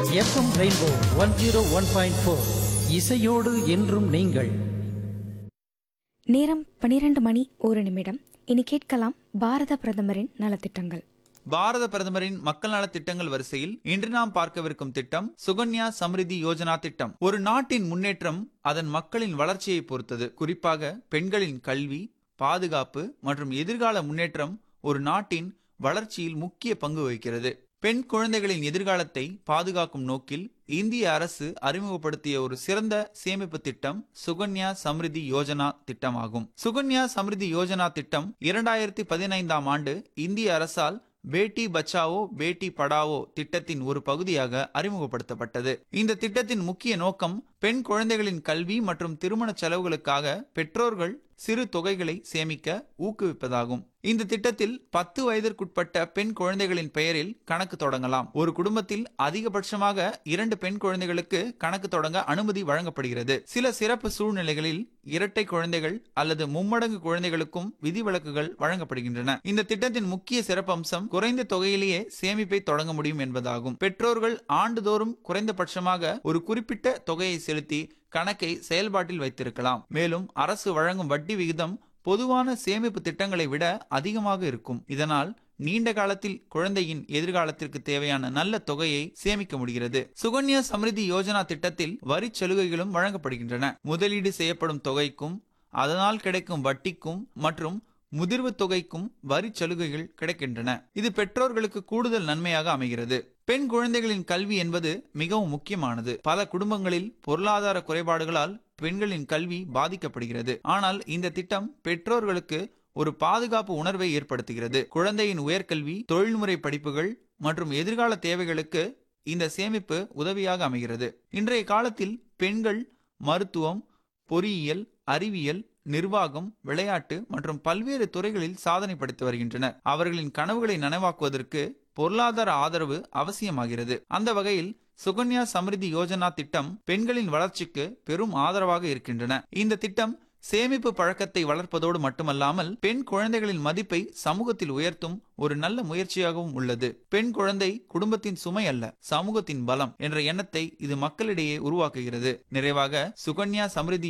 FM rainbow one zero one point four இசையோடு என்றும் நீங்கள் நேரம் பனிரெண்டு மணி ஒரு நிமிடம் இனி கேட்கலாம் பாரத பிரதமரின் நலத்திட்டங்கள் பாரத பிரதமரின் மக்கள் நலத் திட்டங்கள் வரிசையில் இன்று நாம் பார்க்கவிருக்கும் திட்டம் சுகன்யா சம்ரிதி யோஜனா திட்டம் ஒரு நாட்டின் முன்னேற்றம் அதன் மக்களின் வளர்ச்சியை பொறுத்தது குறிப்பாக பெண்களின் கல்வி பாதுகாப்பு மற்றும் எதிர்கால முன்னேற்றம் ஒரு நாட்டின் வளர்ச்சியில் முக்கிய பங்கு வகிக்கிறது பெண் குழந்தைகளின் எதிர்காலத்தை பாதுகாக்கும் நோக்கில் இந்திய அரசு அறிமுகப்படுத்திய ஒரு சிறந்த சேமிப்பு திட்டம் சுகன்யா சம்ரிதி யோஜனா திட்டமாகும் சுகன்யா சம்ரிதி யோஜனா திட்டம் இரண்டாயிரத்தி பதினைந்தாம் ஆண்டு இந்திய அரசால் பேட்டி பச்சாவோ பேட்டி படாவோ திட்டத்தின் ஒரு பகுதியாக அறிமுகப்படுத்தப்பட்டது இந்த திட்டத்தின் முக்கிய நோக்கம் பெண் குழந்தைகளின் கல்வி மற்றும் திருமண செலவுகளுக்காக பெற்றோர்கள் சிறு தொகைகளை சேமிக்க ஊக்குவிப்பதாகும் இந்த திட்டத்தில் பத்து வயதிற்குட்பட்ட பெண் குழந்தைகளின் பெயரில் கணக்கு தொடங்கலாம் ஒரு குடும்பத்தில் அதிகபட்சமாக இரண்டு பெண் குழந்தைகளுக்கு கணக்கு தொடங்க அனுமதி வழங்கப்படுகிறது சில சிறப்பு சூழ்நிலைகளில் இரட்டை குழந்தைகள் அல்லது மும்மடங்கு குழந்தைகளுக்கும் விதிவிலக்குகள் வழங்கப்படுகின்றன இந்த திட்டத்தின் முக்கிய சிறப்பம்சம் குறைந்த தொகையிலேயே சேமிப்பை தொடங்க முடியும் என்பதாகும் பெற்றோர்கள் ஆண்டுதோறும் குறைந்தபட்சமாக ஒரு குறிப்பிட்ட தொகையை செலுத்தி கணக்கை செயல்பாட்டில் வைத்திருக்கலாம் மேலும் அரசு வழங்கும் வட்டி விகிதம் பொதுவான சேமிப்பு திட்டங்களை விட அதிகமாக இருக்கும் இதனால் நீண்ட காலத்தில் குழந்தையின் எதிர்காலத்திற்கு தேவையான நல்ல தொகையை சேமிக்க முடிகிறது சுகன்யா சம்ரிதி யோஜனா திட்டத்தில் வரி சலுகைகளும் வழங்கப்படுகின்றன முதலீடு செய்யப்படும் தொகைக்கும் அதனால் கிடைக்கும் வட்டிக்கும் மற்றும் முதிர்வு தொகைக்கும் வரி சலுகைகள் கிடைக்கின்றன இது பெற்றோர்களுக்கு கூடுதல் நன்மையாக அமைகிறது பெண் குழந்தைகளின் கல்வி என்பது மிகவும் முக்கியமானது பல குடும்பங்களில் பொருளாதார குறைபாடுகளால் பெண்களின் கல்வி பாதிக்கப்படுகிறது ஆனால் இந்த திட்டம் பெற்றோர்களுக்கு ஒரு பாதுகாப்பு உணர்வை ஏற்படுத்துகிறது குழந்தையின் உயர்கல்வி தொழில்முறை படிப்புகள் மற்றும் எதிர்கால தேவைகளுக்கு இந்த சேமிப்பு உதவியாக அமைகிறது இன்றைய காலத்தில் பெண்கள் மருத்துவம் பொறியியல் அறிவியல் நிர்வாகம் விளையாட்டு மற்றும் பல்வேறு துறைகளில் சாதனை படைத்து வருகின்றனர் அவர்களின் கனவுகளை நனவாக்குவதற்கு பொருளாதார ஆதரவு அவசியமாகிறது அந்த வகையில் சுகன்யா சம்ரிதி யோஜனா திட்டம் பெண்களின் வளர்ச்சிக்கு பெரும் ஆதரவாக இருக்கின்றன இந்த திட்டம் சேமிப்பு பழக்கத்தை வளர்ப்பதோடு மட்டுமல்லாமல் பெண் குழந்தைகளின் மதிப்பை சமூகத்தில் உயர்த்தும் ஒரு நல்ல முயற்சியாகவும் உள்ளது பெண் குழந்தை குடும்பத்தின் சுமை அல்ல சமூகத்தின் பலம் என்ற எண்ணத்தை இது மக்களிடையே உருவாக்குகிறது நிறைவாக சுகன்யா சம்ரிதி